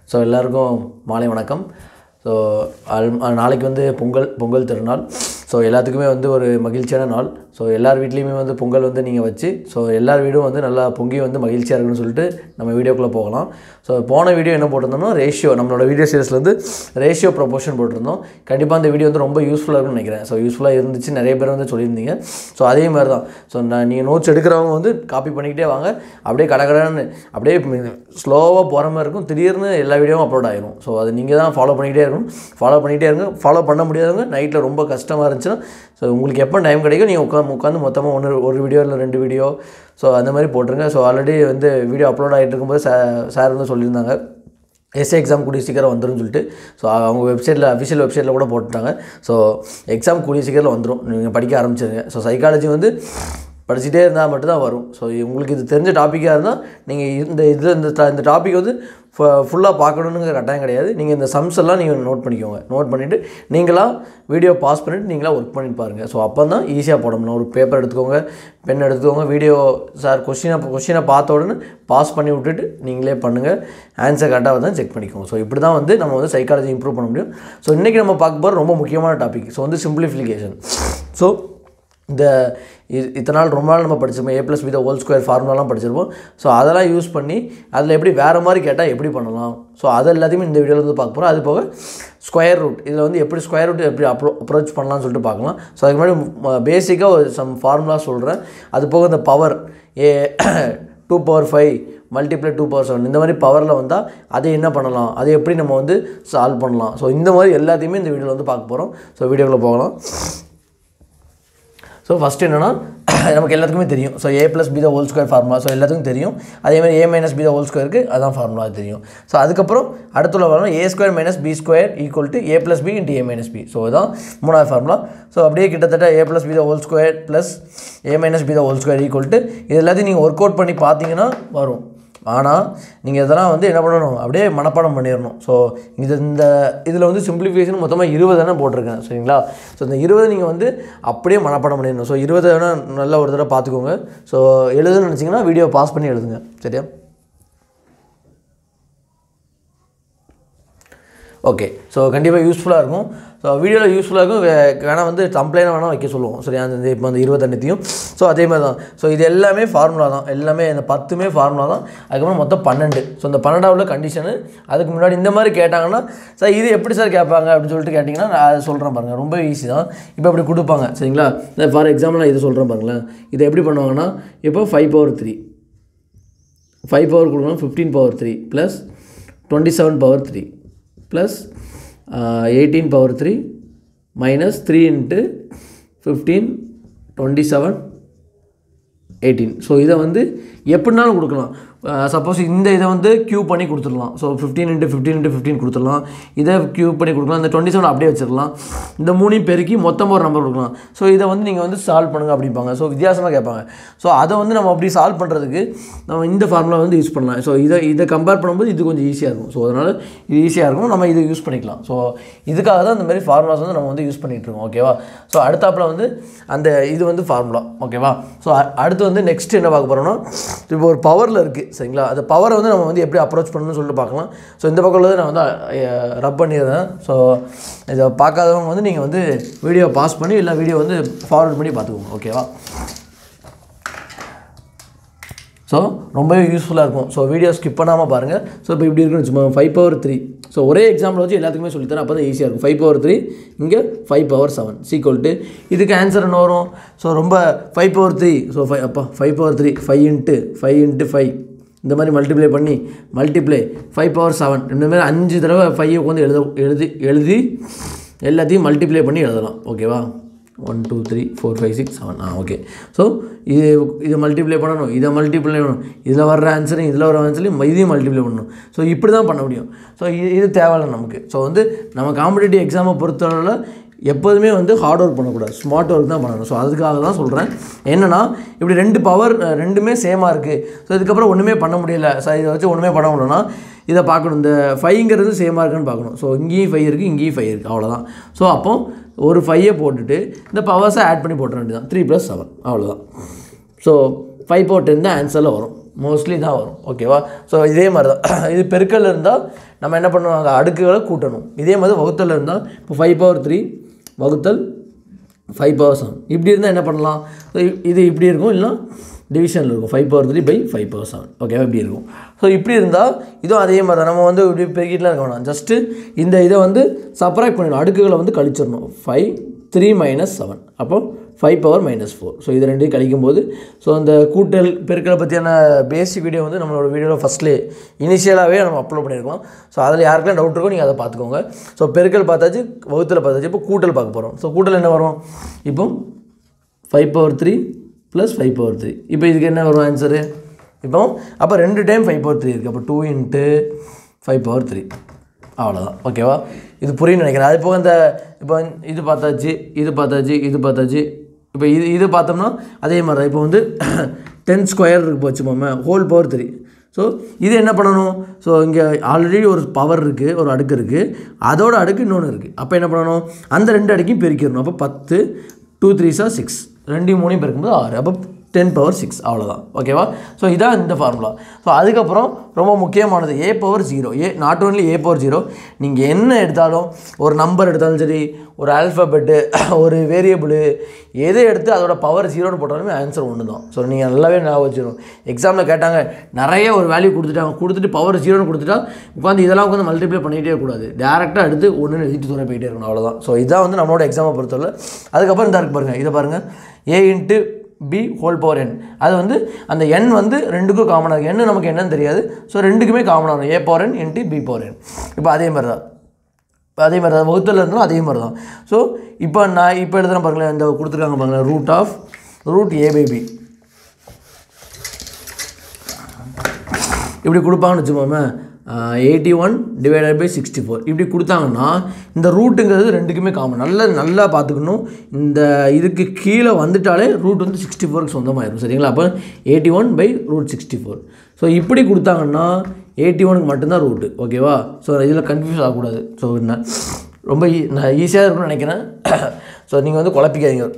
so எல்லாருக்கும் மாலை வணக்கம் ஸோ நாளைக்கு வந்து பொங்கல் பொங்கல் திருநாள் ஸோ எல்லாத்துக்குமே வந்து ஒரு மகிழ்ச்சியான நாள் ஸோ எல்லார் வீட்லேயுமே வந்து பொங்கல் வந்து நீங்கள் வச்சு ஸோ எல்லார் வீடும் வந்து நல்லா பொங்கி வந்து மகிழ்ச்சியாக இருக்குன்னு சொல்லிட்டு நம்ம வீடியோக்குள்ளே போகலாம் ஸோ போன வீடியோ என்ன போட்டிருந்தோம்னா ரேஷியோ நம்மளோட வீடியோ சீரிஸ்லேருந்து ரேஷியோ ப்ரொபோஷன் போட்டிருந்தோம் கண்டிப்பாக அந்த வீடியோ வந்து ரொம்ப யூஸ்ஃபுல்லாக இருக்கும்னு நினைக்கிறேன் ஸோ யூஸ்ஃபுல்லாக இருந்துச்சு நிறைய பேர் வந்து சொல்லியிருந்தீங்க ஸோ அதே மாதிரி தான் ஸோ நான் நீங்கள் நோட்ஸ் எடுக்கிறவங்க வந்து காப்பி பண்ணிக்கிட்டே வாங்க அப்படியே கடகடன்னு அப்படியே ஸ்லோவாக போகிற மாதிரி இருக்கும் திடீர்னு எல்லா வீடியோவும் அப்லோட் ஆயிரும் ஸோ அது நீங்கள் தான் ஃபாலோ பண்ணிக்கிட்டே இருக்கணும் ஃபாலோ பண்ணிக்கிட்டே இருங்க ஃபாலோ பண்ண முடியாதவங்க நைட்டில் ரொம்ப கஷ்டமாக இருந்துச்சுன்னா ஸோ உங்களுக்கு எப்போ டைம் கிடைக்கும் நீங்கள் உட்காந்து உட்காந்து மொத்தமாக ஒன்று ஒரு வீடியோ இல்லை ரெண்டு வீடியோ ஸோ அந்த மாதிரி போட்டுருங்க ஸோ ஆல்ரெடி வந்து வீடியோ அப்லோட் ஆகிட்டு இருக்கும்போது சா சார் வந்து சொல்லியிருந்தாங்க எஸ்ஏ எக்ஸாம் கூடிய சீக்கிரம் வந்துரும்னு சொல்லிட்டு ஸோ அவங்க வெப்சைட்டில் அஃபிஷியல் வெப்சைட்டில் கூட போட்டுட்டாங்க ஸோ எக்ஸாம் கூடிய சீக்கிரம் வந்துடும் நீங்கள் படிக்க ஆரம்பிச்சிருங்க ஸோ சைக்காலஜி வந்து படிச்சுட்டே இருந்தால் மட்டும்தான் வரும் ஸோ உங்களுக்கு இது தெரிஞ்ச டாப்பிக்காக இருந்தால் நீங்கள் இந்த இது இந்த ta- இந்த டாபிக் வந்து ஃபுல்லாக பார்க்கணுங்கிற கட்டாயம் கிடையாது நீங்கள் இந்த சம்ஸ் எல்லாம் நீங்கள் நோட் பண்ணிக்கோங்க நோட் பண்ணிவிட்டு நீங்களாக வீடியோ பாஸ் பண்ணிவிட்டு நீங்களாக ஒர்க் பண்ணி பாருங்கள் ஸோ அப்போ தான் ஈஸியாக போட முடியும் ஒரு பேப்பர் எடுத்துக்கோங்க பென் எடுத்துக்கோங்க வீடியோ சார் கொஷினை கொஷினை பார்த்த உடனே பாஸ் பண்ணி விட்டுட்டு நீங்களே பண்ணுங்கள் ஆன்சர் கரெக்டாக தான் செக் பண்ணிக்கோங்க ஸோ இப்படி தான் வந்து நம்ம வந்து சைக்காலஜி இம்ப்ரூவ் பண்ண முடியும் ஸோ இன்றைக்கி நம்ம பார்க்க போகிற ரொம்ப முக்கியமான டாபிக் ஸோ வந்து சிம்பிளிஃபிகேஷன் ஸோ இந்த இ- இத்தனை நாள் ரொம்ப நாள் நம்ம படிச்சிருப்போம் A plus with whole square ஃபார்முலாலாம் படிச்சிருப்போம் ஸோ அதெல்லாம் யூஸ் பண்ணி அதில் எப்படி வேறு மாதிரி கேட்டால் எப்படி பண்ணலாம் ஸோ அது எல்லாத்தையுமே இந்த வீடியோவில் வந்து பார்க்க போகிறோம் அது போக ஸ்கொயர் ரூட் இதில் வந்து எப்படி ஸ்கொயர் ரூட் எப்படி அப்ரோ அப்ரோச் பண்ணலாம்னு சொல்லிட்டு பார்க்கலாம் ஸோ அதுக்கு முன்னாடி பேசிக்காக ஒரு சம் ஃபார்முலா சொல்கிறேன் அது போக இந்த power A two power five multiply two power seven இந்த மாதிரி பவரில் வந்தால் அதை என்ன பண்ணலாம் அதை எப்படி நம்ம வந்து சால்வ் பண்ணலாம் ஸோ இந்த மாதிரி எல்லாத்தையுமே இந்த வீடியோவில் வந்து பார்க்க போகிறோம் ஸோ வீடியோக்குள்ளே போகலாம் ஸோ ஃபஸ்ட் என்னென்னா நமக்கு எல்லாத்துக்குமே தெரியும் so A plus B the whole square formula so எல்லாத்துக்கும் தெரியும் அதே மாதிரி A minus B the whole ஸ்கொயருக்கு அதான் ஃபார்முலா தெரியும் ஸோ அதுக்கப்புறம் அடுத்துள்ள வரணும் A square minus B square equal to A plus B into A minus B so இதான் மூணாவது ஃபார்முலா ஸோ அப்படியே கிட்டத்தட்ட A plus B the whole square plus A minus B the whole square equal to இது எல்லாத்தையும் நீங்கள் work out பண்ணி பார்த்தீங்கன்னா வரும் ஆனால் நீங்கள் இதெல்லாம் வந்து என்ன பண்ணணும் அப்படியே மனப்பாடம் பண்ணிடணும் ஸோ இது இந்த இதில் வந்து சிம்பிளிஃபிகேஷன் மொத்தமாக இருபது தானே போட்டிருக்கேன் சரிங்களா ஸோ இந்த இருபது நீங்கள் வந்து அப்படியே மனப்பாடம் பண்ணிடணும் ஸோ இருபது வேணால் நல்ல ஒரு தடவை பார்த்துக்கோங்க ஸோ எழுதுன்னு நினச்சிங்கன்னா வீடியோ பாஸ் பண்ணி எழுதுங்க சரியா ஓகே ஸோ கண்டிப்பாக யூஸ்ஃபுல்லாக இருக்கும் ஸோ வீடியோவில் யூஸ்ஃபுல்லாக இருக்கும் வே- வேணா வந்து கம்ப்ளைண்ட் வேணால் வைக்க சொல்லுவோம் சரியா அந்த இப்போ அந்த இருபத்தெண்டுத்தையும் ஸோ அதே மாதிரி தான் ஸோ இது எல்லாமே ஃபார்முலா தான் எல்லாமே இந்த பத்துமே ஃபார்முலா தான் அதுக்கப்புறம் மொத்தம் பன்னெண்டு ஸோ இந்த பன்னெண்டாவது கண்டிஷனு அதுக்கு முன்னாடி இந்த மாதிரி கேட்டாங்கன்னா சார் இது எப்படி சார் கேட்பாங்க அப்படின்னு சொல்லிட்டு கேட்டிங்கன்னா நான் அதை சொல்கிறேன் பாருங்கள் ரொம்ப ஈஸி தான் இப்போ இப்படி கொடுப்பாங்க சரிங்களா ஃபார் எக்ஸாம்பிள் நான் இது சொல்கிறேன் பாருங்களேன் இதை எப்படி பண்ணுவாங்கன்னா இப்போ five power three five power கொடுக்கணும் fifteen power three plus twenty seven power three plus eighteen power three minus three into fifteen twenty seven eighteen so இதை வந்து எப்படினாலும் கொடுக்கலாம் சப்போஸ் இந்த இதை வந்து க்யூ பண்ணி கொடுத்துடலாம் so fifteen into fifteen into fifteen கொடுத்துடலாம் இதை க்யூ பண்ணி கொடுக்கலாம் இந்த டுவெண்ட்டி செவன் அப்படியே வச்சிடலாம் இந்த மூணையும் பெருக்கி மொத்தமாக ஒரு நம்பர் கொடுக்கலாம் ஸோ இதை வந்து நீங்கள் வந்து சால்வ் பண்ணுங்க அப்படிம்பாங்க ஸோ வித்தியாசமாக கேட்பாங்க ஸோ அதை வந்து நம்ம அப்படி சால்வ் பண்ணுறதுக்கு நம்ம இந்த ஃபார்முலா வந்து யூஸ் பண்ணலாம் ஸோ இதை இதை கம்பேர் பண்ணும்போது இது கொஞ்சம் ஈஸியாக இருக்கும் ஸோ அதனால் இது ஈஸியாக இருக்கும் நம்ம இதை யூஸ் பண்ணிக்கலாம் ஸோ இதுக்காக தான் இந்த மாதிரி ஃபார்முலாஸ் வந்து நம்ம வந்து யூஸ் பண்ணிகிட்டு இருக்கோம் ஓகேவா ஸோ அடுத்தாப்புல வந்து அந்த இது வந்து ஃபார்முலா ஓகேவா ஸோ அடுத்து வந்து நெக்ஸ்ட் என்ன பார்க்க போகிறோம்னா இப்போ ஒரு பவரில் இருக்குது சரிங்களா அந்த பவரை வந்து நம்ம வந்து எப்படி அப்ரோச் பண்ணணும்னு சொல்லிட்டு பார்க்கலாம் ஸோ இந்த பக்கம் உள்ளதை நான் வந்து ரப் பண்ணிடுறேன் ஸோ இதை பார்க்காதவங்க வந்து நீங்கள் வந்து வீடியோ பாஸ் பண்ணி இல்லை வீடியோ வந்து ஃபார்வர்ட் பண்ணி பார்த்துக்கோங்க ஓகேவா ஸோ ரொம்பவே யூஸ்ஃபுல்லாக இருக்கும் ஸோ வீடியோ ஸ்கிப் பண்ணாமல் பாருங்கள் ஸோ இப்போ இப்படி இருக்குன்னு வச்சுக்கோங்க ஃபைவ் பவர் த்ரீ ஸோ ஒரே எக்ஸாம்பிள் வச்சு எல்லாத்துக்குமே சொல்லித்தரேன் அப்போ தான் ஈஸியாக இருக்கும் ஃபைவ் பவர் த்ரீ இங்கே five power seven equal to இதுக்கு ஆன்சர் என்ன வரும் ஸோ ரொம்ப five power three so five அப்பா five power three five into five into five இந்த மாதிரி மல்டிப்ளை பண்ணி மல்டிப்ளை ஃபைவ் பவர் செவன் இந்த மாதிரி அஞ்சு தடவை ஃபைவ் உட்காந்து எழுத எழுதி எழுதி எல்லாத்தையும் மல்டிப்ளை பண்ணி எழுதலாம் ஓகேவா one two three four five six seven ஆ ஓகே ஸோ இது இதை மல்டிப்ளை பண்ணணும் இதை மல்டிப்ளை பண்ணணும் இதில் வர்ற ஆன்சரையும் இதில் வர ஆன்சரையும் இதையும் மல்டிப்ளை பண்ணணும் ஸோ இப்படி தான் பண்ண முடியும் ஸோ இது இது தேவையில்லை நமக்கு ஸோ வந்து நம்ம காம்படிட்டிவ் எக்ஸாமை பொறுத்தவரை எப்போதுமே வந்து ஹார்ட் ஒர்க் பண்ணக்கூடாது ஸ்மார்ட் ஒர்க் தான் பண்ணணும் ஸோ அதுக்காக தான் சொல்கிறேன் என்னென்னா இப்படி ரெண்டு பவர் ரெண்டுமே சேமாக இருக்குது ஸோ இதுக்கப்புறம் ஒன்றுமே பண்ண முடியல ஸோ இதை வச்சு ஒன்றுமே பண்ண முடியலன்னா இதை பார்க்கணும் இந்த ஃபைங்கிறது சேமாக இருக்குன்னு பார்க்கணும் ஸோ இங்கேயும் ஃபைவ் இருக்குது இங்கேயும் ஃபைவ் இருக்குது அவ்வளோதான் ஸோ அப்போ ஒரு ஃபையை போட்டுட்டு இந்த பவர்ஸை ஆட் பண்ணி போட்டுற வேண்டியதான் த்ரீ ப்ளஸ் செவன் அவ்வளோதான் ஸோ ஃபைவ் பவர் டென் தான் ஆன்சரில் வரும் மோஸ்ட்லி தான் வரும் ஓகேவா ஸோ இதே மாதிரி தான் இது பெருக்கல் இருந்தால் நம்ம என்ன பண்ணுவாங்க அடுக்குகளை கூட்டணும் இதே மாதிரி வகுத்தல் இருந்தால் இப்போ ஃபைவ் பவர் த்ரீ வகுத்தல் ஃபைவ் பவர் செவன் இப்படி இருந்தால் என்ன பண்ணலாம் So, இ- இது இப்படி இருக்கும் இல்லைனா டிவிஷனில் இருக்கும் five power three by five power seven ஓகேவா இப்படி இருக்கும் ஸோ இப்படி இருந்தால் இதுவும் அதே மாதிரி தான் நம்ம வந்து இப்படி பெருக்கிட்டுலாம் இருக்க வேணாம் ஜஸ்ட்டு இந்த இதை வந்து சப்ராக்ட் பண்ணிடணும் அடுக்குகளை வந்து கழிச்சிடணும் ஃபைவ் த்ரீ மைனஸ் செவன் அப்போ five power minus four so இது ரெண்டையும் கழிக்கும்போது ஸோ அந்த கூட்டல் பெருக்கலை பற்றியான பேசிக் வீடியோ வந்து நம்மளோட வீடியோவில் ஃபஸ்ட்லேயே இனிஷியலாகவே நம்ம அப்லோட் பண்ணியிருக்கோம் ஸோ அதில் யாருக்கெல்லாம் டவுட் இருக்கோ நீங்கள் அதை பார்த்துக்கோங்க ஸோ பெருக்கல் பார்த்தாச்சு வகுத்தில் பார்த்தாச்சு இப்போ கூட்டல் பார்க்க போகிறோம் ஸோ கூட்டல் என்ன வரும் இப்போ five power three plus five power three இப்போ இதுக்கு என்ன வரும் ஆன்சரு இப்போ அப்போ ரெண்டு டைம் ஃபைவ் பவர் த்ரீ இருக்குது அப்போ two into five power three அவ்வளோதான் ஓகேவா இது புரியும்னு நினைக்கிறேன் அது போக இந்த இப்போ இது பார்த்தாச்சு இது பார்த்தாச்சு இது பார்த்தாச்சு இப்போ இது இது பார்த்தோம்னா அதே மாதிரி தான் இப்போ வந்து டென் ஸ்கொயர் இருக்கு போச்சுமாமே ஹோல் பவர் த்ரீ ஸோ இது என்ன பண்ணணும் ஸோ இங்கே ஆல்ரெடி ஒரு பவர் இருக்குது ஒரு அடுக்கு இருக்குது அதோட அடுக்கு இன்னொன்று இருக்குது அப்போ என்ன பண்ணணும் அந்த ரெண்டு அடுக்கையும் பெருக்கிடணும் அப்போ பத்து டூ த்ரீ சார் சிக்ஸ் ரெண்டையும் மூணையும் பெருக்கும்போது ஆறு அப்போ டென் பவர் சிக்ஸ் அவ்வளோதான் ஓகேவா ஸோ இதான் இந்த ஃபார்முலா ஸோ அதுக்கப்புறம் ரொம்ப முக்கியமானது A power zero A not only A power zero நீங்கள் என்ன எடுத்தாலும் ஒரு நம்பர் எடுத்தாலும் சரி ஒரு ஆல்ஃபபெட்டு ஒரு வேரியபிள் எதை எடுத்து அதோட பவர் ஜீரோன்னு போட்டாலுமே ஆன்சர் ஒன்று தான் ஸோ நீங்கள் நல்லாவே ஞாபகம் வச்சிடும் எக்ஸாமில் கேட்டாங்க நிறைய ஒரு வேல்யூ கொடுத்துட்டாங்க கொடுத்துட்டு பவர் ஜீரோன்னு கொடுத்துட்டா உட்காந்து இதெல்லாம் உட்காந்து மல்டிப்ளை பண்ணிகிட்டே கூடாது டேரெக்டாக எடுத்து ஒன்று எழுதிட்டு தூரம் போயிட்டே இருக்கணும் அவ்வளோதான் ஸோ இதான் வந்து நம்மளோட எக்ஸாமை பொறுத்தவரை அதுக்கப்புறம் இந்த இருக்கு பாருங்கள் இதை பாருங்கள் A into B whole power N அது வந்து அந்த எண் வந்து ரெண்டுக்கும் காமனாக இருக்குது எண் நமக்கு என்னன்னு தெரியாது ஸோ ரெண்டுக்குமே காமனாக இருக்கும் A power N into B power N இப்போ அதே மாதிரி தான் இப்போ அதே மாதிரி தான் வகுத்தில் இருந்தாலும் அதே மாதிரி தான் ஸோ இப்போ நான் இப்போ எழுதுகிறேன் பாருங்களேன் இந்த கொடுத்துருக்காங்க பாருங்களேன் root of root A by B இப்படி கொடுப்பாங்கன்னு வச்சுக்கோமே eighty one divided by sixty four இப்படி கொடுத்தாங்கன்னா இந்த ரூட்டுங்கிறது ரெண்டுக்குமே காமன் நல்லா நல்லா பார்த்துக்கணும் இந்த இதுக்கு கீழே வந்துட்டாலே ரூட் வந்து சிக்ஸ்டி ஃபோருக்கு சொந்தமாயிரும் சரிங்களா அப்போ eighty one by root sixty four so இப்படி கொடுத்தாங்கன்னா எயிட்டி ஒனுக்கு மட்டும்தான் ரூட்டு ஓகேவா ஸோ இதில் கன்ஃபியூஸ் ஆகக்கூடாது ஸோ என்ன ரொம்ப ஈ நான் ஈஸியாக இருக்கும்னு நினைக்கிறேன் ஸோ நீங்கள் வந்து குழப்பிக்காதீங்க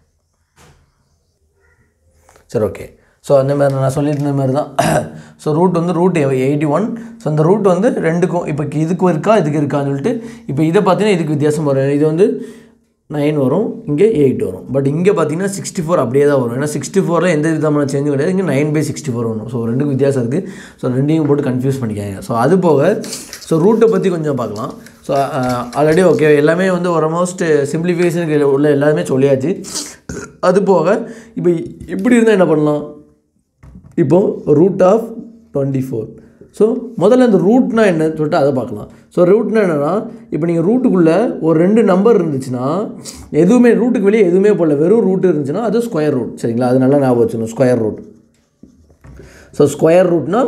சரி ஓகே ஸோ அந்த மாதிரி நான் சொல்லியிருந்த மாதிரி தான் ஸோ ரூட் வந்து ரூட் எயிட்டி ஒன் ஸோ அந்த ரூட் வந்து ரெண்டுக்கும் இப்போ இதுக்கு இருக்கா இதுக்கு இருக்கான்னு சொல்லிட்டு இப்போ இதை பார்த்தீங்கன்னா இதுக்கு வித்தியாசம் வரும் இது வந்து நைன் வரும் இங்கே எயிட் வரும் பட் இங்கே பார்த்தீங்கன்னா சிக்ஸ்டி ஃபோர் அப்படியே தான் வரும் ஏன்னா சிக்ஸ்டி ஃபோரில் எந்த விதமான சேஞ்சும் கிடையாது இங்கே நைன் பை சிக்ஸ்டி ஃபோர் வரும் ஸோ ரெண்டுக்கும் வித்தியாசம் இருக்குது ஸோ ரெண்டையும் போட்டு கன்ஃபியூஸ் பண்ணிக்காங்க ஸோ அது போக ஸோ ரூட்டை பற்றி கொஞ்சம் பார்க்கலாம் ஸோ ஆல்ரெடி ஓகே எல்லாமே வந்து ஆல்மோஸ்ட் சிம்பிளிஃபிகேஷனுக்கு உள்ள எல்லாமே சொல்லியாச்சு அது போக இப்போ இப்படி இருந்தால் என்ன பண்ணலாம் இப்போ root of twenty four so முதல்ல இந்த ரூட்னா என்னன்னு சொல்லிட்டு அதை பார்க்கலாம் ஸோ ரூட்னா என்னென்னா இப்போ நீங்கள் ரூட்டுக்குள்ளே ஒரு ரெண்டு நம்பர் இருந்துச்சுன்னா எதுவுமே ரூட்டுக்கு வெளியே எதுவுமே போடல வெறும் ரூட் இருந்துச்சுன்னா அது ஸ்கொயர் ரூட் சரிங்களா அது நல்லா ஞாபகம் வச்சுக்கணும் ஸ்கொயர் ரூட் ஸோ ஸ்கொயர் ரூட்னா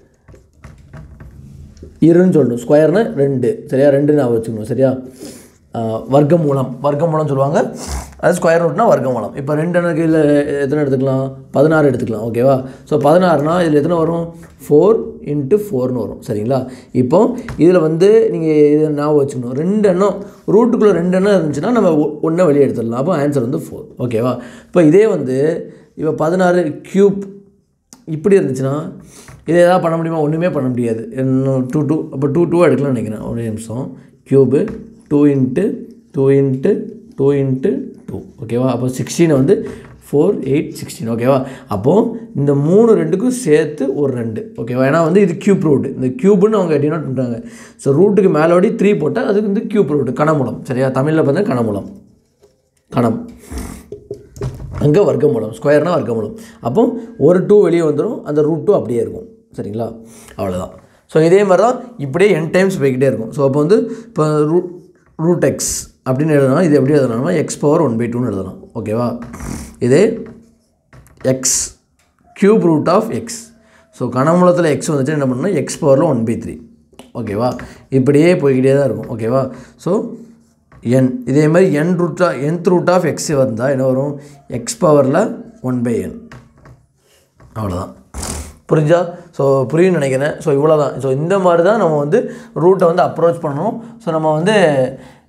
இருன்னு சொல்லணும் ஸ்கொயர்னா ரெண்டு சரியா ரெண்டு ஞாபகம் வச்சுக்கணும் சரியா ஆஹ் வர்க்கமூலம் வர்க்கமூலம் சொல்லுவாங்க அது ஸ்கொயர் ரூட்னா வர்க்கமூலம் இப்போ ரெண்டு எனக்கு இதில் எத்தனை எடுத்துக்கலாம் பதினாறு எடுத்துக்கலாம் ஓகேவா ஸோ பதினாறுனா இதில் எத்தனை வரும் ஃபோர் இன்ட்டு ஃபோர்னு வரும் சரிங்களா இப்போ இதில் வந்து நீங்கள் இதை ஞாபகம் வச்சுக்கணும் ரெண்டு எண்ணம் ரூட்டுக்குள்ளே ரெண்டு எண்ணம் இருந்துச்சுன்னா நம்ம ஒன்றை வெளியே எடுத்துடலாம் அப்போ ஆன்சர் வந்து ஃபோர் ஓகேவா இப்போ இதே வந்து இப்போ பதினாறு க்யூப் இப்படி இருந்துச்சுன்னா இதை எதாவது பண்ண முடியுமா ஒன்றுமே பண்ண முடியாது இன்னும் டூ டூ அப்போ டூ டூ எடுக்கலாம்னு நினைக்கிறேன் ஒரே நிமிஷம் cube two into two into two into two ஓகேவா அப்போ சிக்ஸ்டீன் வந்து ஃபோர் எயிட் சிக்ஸ்டீன் ஓகேவா அப்போது இந்த மூணு ரெண்டுக்கும் சேர்த்து ஒரு ரெண்டு ஓகேவா ஏன்னா வந்து இது கியூப் ரூட் இந்த கியூப்னு அவங்க டினோட் பண்ணுறாங்க ஸோ ரூட்டுக்கு மேலோடி த்ரீ போட்டால் அதுக்கு வந்து கியூப் ரூட் கணமூலம் சரியா தமிழில் பார்த்தா கணமூலம் கணம் அங்கே வர்க்கமூலம் ஸ்கொயர்னா வர்க்கமூலம் அப்போ ஒரு டூ வெளியே வந்துடும் அந்த ரூட் டூ அப்படியே இருக்கும் சரிங்களா அவ்வளோதான் ஸோ இதே மாதிரி தான் இப்படியே என் டைம்ஸ் போய்கிட்டே இருக்கும் ஸோ அப்போ வந்து இப்போ ரூட் ரூட் எக்ஸ் அப்படின்னு எழுதலாம் இது எப்படி எழுதலாம்னா எக்ஸ் பவர் ஒன் பை டூன்னு எழுதலாம் ஓகேவா இதே X cube root of X so கனமூலத்தில் எக்ஸ் வந்துச்சு என்ன பண்ணணும் எக்ஸ் பவரில் ஒன் பை த்ரீ ஓகேவா இப்படியே போய்கிட்டே தான் இருக்கும் ஓகேவா ஸோ என் இதே மாதிரி என் ரூட்டா என்த் ரூட் ஆஃப் எக்ஸ் வந்தால் என்ன வரும் எக்ஸ் பவரில் ஒன் பை என் அவ்வளோதான் புரிஞ்சா ஸோ புரியும்னு நினைக்கிறேன் ஸோ இவ்வளோ தான் ஸோ இந்த மாதிரி தான் நம்ம வந்து ரூட்டை வந்து அப்ரோச் பண்ணணும் ஸோ நம்ம வந்து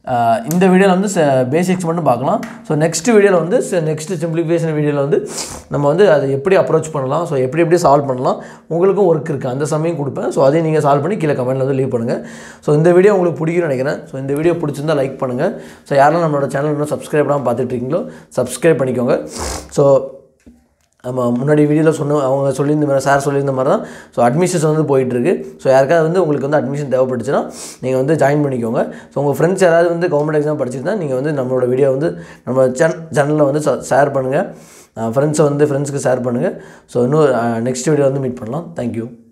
ஆஹ் இந்த வீடியோவில் வந்து பேசிக்ஸ் மட்டும் பார்க்கலாம் ஸோ நெக்ஸ்ட் வீடியோவில் வந்து நெக்ஸ்ட் சிம்பிளிஃபிகேஷன் வீடியோவில் வந்து நம்ம வந்து அதை எப்படி அப்ரோச் பண்ணலாம் ஸோ எப்படி எப்படி சால்வ் பண்ணலாம் உங்களுக்கும் ஒர்க் இருக்குது அந்த சமயம் கொடுப்பேன் ஸோ அதையும் நீங்கள் சால்வ் பண்ணி கீழே கமெண்ட்டில் வந்து லீவ் பண்ணுங்கள் ஸோ இந்த வீடியோ உங்களுக்கு பிடிக்கும்னு நினைக்கிறேன் ஸோ இந்த வீடியோ பிடிச்சிருந்தா லைக் பண்ணுங்கள் ஸோ யாரெல்லாம் நம்மளோட சேனல் இன்னும் சப்ஸ்கிரைப் பண்ணாமல் பார்த்துட்டு இருக்கீங்களோ சப்ஸ்கிரைப் பண்ணிக்கோங்க ஸோ நம்ம முன்னாடி வீடியோவில் சொன்ன அவங்க சொல்லியிருந்த மாதிரி சார் சொல்லியிருந்த மாதிரி தான் ஸோ அட்மிஷன்ஸ் வந்து போயிட்டுருக்கு ஸோ யாருக்காவது வந்து உங்களுக்கு வந்து அட்மிஷன் தேவைப்பட்டுச்சுன்னா நீங்கள் வந்து ஜாயின் பண்ணிக்கோங்க ஸோ உங்கள் ஃப்ரெண்ட்ஸ் யாராவது வந்து கவர்மெண்ட் எக்ஸாம் படிச்சிருந்தா நீங்கள் வந்து நம்மளோட வீடியோ வந்து நம்ம சேன் சேனலில் வந்து ஷேர் பண்ணுங்கள் ஃப்ரெண்ட்ஸை வந்து ஃப்ரெண்ட்ஸ்க்கு ஷேர் பண்ணுங்கள் ஸோ இன்னும் நெக்ஸ்ட் வீடியோ வந்து மீட் பண்ணலாம் தேங்க்யூ